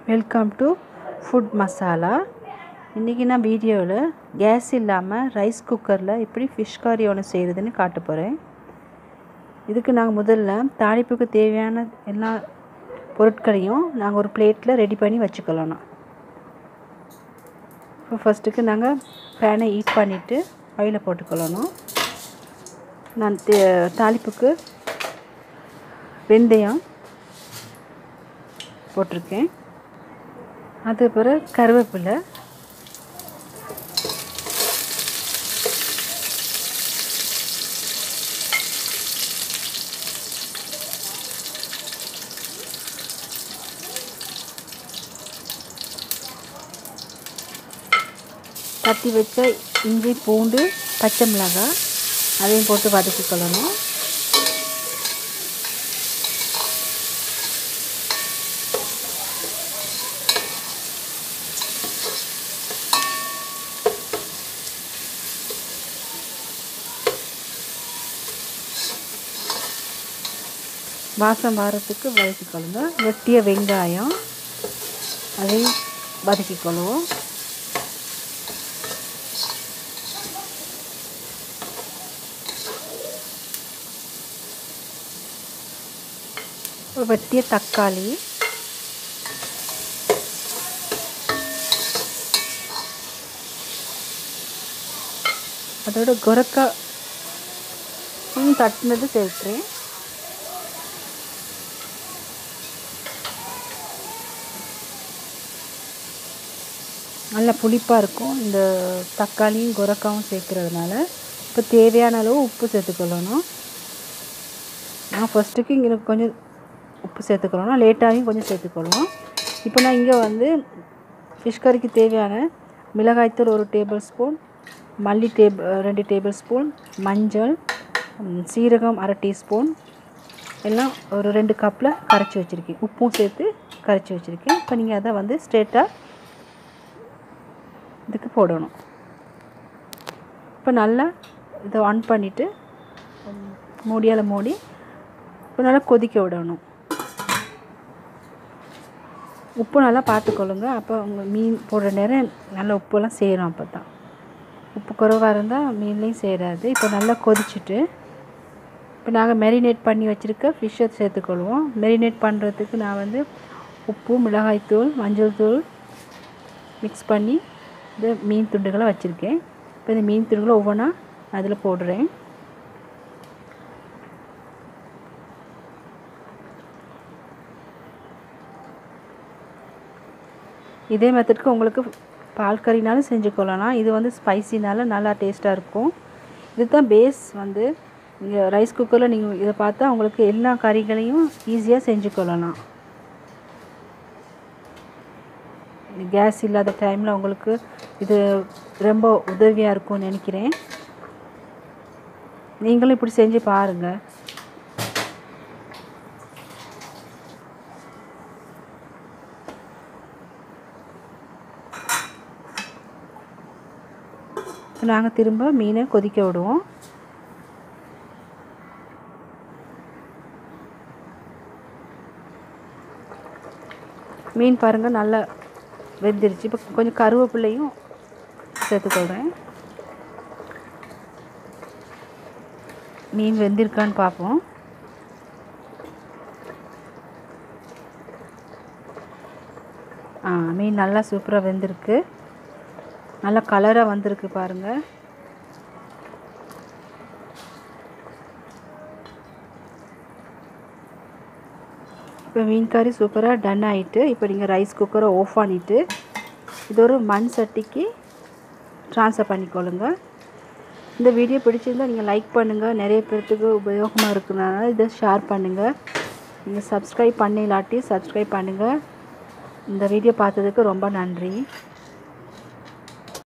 welcome to food masala இன்றைக்கி நான் வீடியோவில் கேஸ் இல்லாமல் ரைஸ் குக்கரில் எப்படி ஃபிஷ் கறி ஒன்று செய்கிறதுன்னு காட்ட போகிறேன் இதுக்கு நாங்கள் முதல்ல தாளிப்புக்கு தேவையான எல்லா பொருட்களையும் நாங்கள் ஒரு பிளேட்டில் ரெடி பண்ணி வச்சுக்கலாம் இப்போ ஃபஸ்ட்டுக்கு நாங்கள் பேனை ஹீட் பண்ணிவிட்டு ஆயிலை போட்டுக்கொள்ளணும் நான் தே- தாளிப்புக்கு வெந்தயம் போட்டிருக்கேன் அது பிறகு கருவேப்பிலை தட்டி வச்ச இஞ்சி பூண்டு பச்சை மிளகாய் அதையும் போட்டு வதக்கிக்கொள்ளணும் வாசம் வாரத்துக்கு வதக்கிக்கொள்ளுங்க வெட்டிய வெங்காயம் அதையும் வதக்கிக்கொள்வோம் ஒரு வெட்டிய தக்காளி அதோட கொரக்கா தட்டினது சேர்க்குறேன் நல்ல புளிப்பாக இருக்கும் இந்த தக்காளியும் கொரக்காவும் சேர்க்குறதுனால இப்போ தேவையான அளவு உப்பு சேர்த்துக்கொள்ளணும் நான் ஃபஸ்ட்டுக்கு இங்கே கொஞ்சம் உப்பு சேர்த்துக்கொள்ளணும் லேட்டாகவும் கொஞ்சம் சேர்த்துக்கொள்ளுவோம் இப்போ நான் இங்கே வந்து ஃபிஷ் கறிக்கு தேவையான மிளகாய்த்தூள் ஒரு டேபிள் ஸ்பூன் மல்லி டேபிள் ரெண்டு டேபிள் ஸ்பூன் மஞ்சள் ம், சீரகம் அரை டீஸ்பூன் எல்லாம் ஒரு ரெண்டு கப்பில் கரைச்சி வச்சுருக்கேன் உப்பும் சேர்த்து கரைச்சி வச்சுருக்கேன் இப்போ நீங்கள் அதை வந்து ஸ்ட்ரெயிட்டாக இதுக்கு போடணும் இப்போ நல்லா இதை ஆன் பண்ணிவிட்டு மூடியால் மூடி இப்போ நல்லா கொதிக்க விடணும் உப்பு நல்லா பார்த்துக்கொள்ளுங்க அப்போ உங்கள் மீன் போடுற நேரம் நல்லா உப்பெல்லாம் சேரும் அப்போ தான் உப்பு குறைவாக இருந்தால் மீன்லேயும் சேராது இப்போ நல்லா கொதிச்சுட்டு இப்போ நாங்கள் மேரினேட் பண்ணி வச்சுருக்க ஃபிஷ்ஷை சேர்த்துக்கொள்வோம் மேரினேட் பண்ணுறதுக்கு நான் வந்து உப்பு மிளகாய்த்தூள் மஞ்சள் தூள் மிக்ஸ் பண்ணி இந்த மீன் துண்டுகளை வச்சுருக்கேன் இப்போ இந்த மீன் துண்டுகளை ஒவ்வொன்றா அதில் போடுறேன் இதே மெத்தடுக்கு உங்களுக்கு பால் கறினாலும் செஞ்சுக்கொள்ளலாம் இது வந்து ஸ்பைசினால நல்லா டேஸ்ட்டாக இருக்கும் இதுதான் பேஸ் வந்து இங்கே ரைஸ் குக்கரில் நீங்கள் இதை பார்த்தா உங்களுக்கு எல்லா கறிகளையும் ஈஸியாக செஞ்சுக்கொள்ளலாம் கேஸ் இல்லாத டைமில் உங்களுக்கு இது ரொம்ப உதவியாக இருக்கும்னு நினைக்கிறேன் நீங்களும் இப்படி செஞ்சு பாருங்கள் நாங்கள் திரும்ப மீனை கொதிக்க விடுவோம் மீன் பாருங்கள் நல்லா வெந்துருச்சு இப்போ கொஞ்சம் கருவேப்பிலையும் சேர்த்துக்கொள்கிறேன் மீன் வெந்திருக்கான்னு பார்ப்போம் ஆ மீன் நல்லா சூப்பராக வெந்திருக்கு நல்லா கலராக வந்திருக்கு பாருங்கள் இப்போ மீன் கறி சூப்பராக டன் ஆகிட்டு இப்போ நீங்கள் ரைஸ் குக்கரை ஆஃப் பண்ணிவிட்டு இது ஒரு மண் சட்டிக்கு ட்ரான்ஸ்ஃபர் பண்ணிக்கொள்ளுங்க இந்த வீடியோ பிடிச்சிருந்தால் நீங்கள் லைக் பண்ணுங்கள் நிறைய பேர்த்துக்கு உபயோகமாக இருக்குனால இதை ஷேர் பண்ணுங்கள் நீங்கள் சப்ஸ்கிரைப் பண்ணிலாட்டி சப்ஸ்கிரைப் பண்ணுங்கள் இந்த வீடியோ பார்த்ததுக்கு ரொம்ப நன்றி